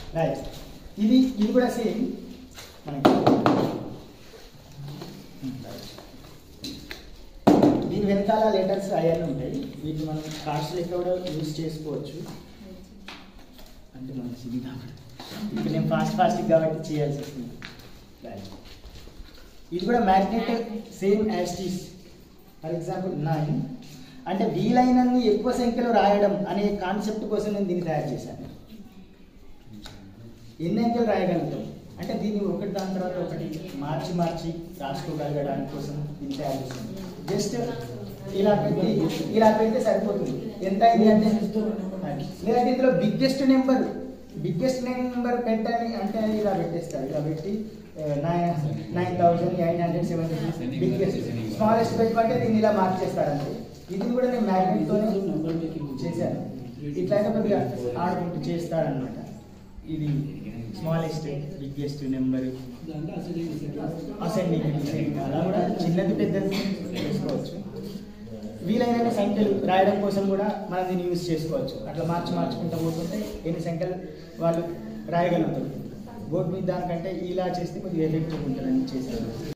Right ఇది ఇది కూడా సేమ్ మనకి దీని వెనకాల లెటర్స్ అవన్నీ ఉంటాయి వీటిని మనం కార్డ్స్ లెక్క కూడా యూజ్ చేసుకోవచ్చు అంటే మనం ఇది కాబట్టి ఇప్పుడు నేను ఫాస్ట్ ఫాస్ట్ కాబట్టి చేయాల్సి వస్తుంది Right. ఇది కూడా మ్యాగ్నెట్ సేమ్ యాస్టీస్ ఫర్ ఎగ్జాంపుల్ నైన్ అంటే వీలైనన్ని ఎక్కువ సంఖ్యలో రాయడం అనే కాన్సెప్ట్ కోసం నేను దీన్ని తయారు చేశాను ఎన్ని అంకెలు రాయగలుగుతాం అంటే దీన్ని ఒకటి దాని తర్వాత ఒకటి మార్చి మార్చి రాసుకోగలగడానికి కోసం దీన్ని తయారు చేశాను జస్ట్ ఇలా పెట్టి ఇలా పెడితే సరిపోతుంది ఎంత అయింది అంటే లేదంటే ఇందులో బిగ్గెస్ట్ నెంబర్ బిగ్గెస్ట్ నెంబర్ పెట్టని అంటే ఇలా పెట్టేస్తారు ఇలా పెట్టి nine nine thousand eight hundred seven biggest smallest పెట్టుకుంటే దీన్ని ఇలా మార్చేస్తారు అంతే ఇది కూడా నేను మ్యాగ్నెట్తోనే చేశాను ఇట్లయితే కొద్దిగా ఆడుకుంటూ చేస్తారనమాట ఇది smallest biggest number ascending descending అలా కూడా చిన్నది పెద్దది చేసుకోవచ్చు వీలైన సంఖ్యలు రాయడం కోసం కూడా మనం దీన్ని యూజ్ చేసుకోవచ్చు అట్లా మార్చి మార్చుకుంటూ పోతుంటే ఎన్ని సంఖ్యలు వాళ్ళు రాయగలుగుతారు బోర్డు మీద దానికంటే ఇలా చేస్తే కొద్దిగా ఎఫెక్టివ్ ఉంటుందని చేశారు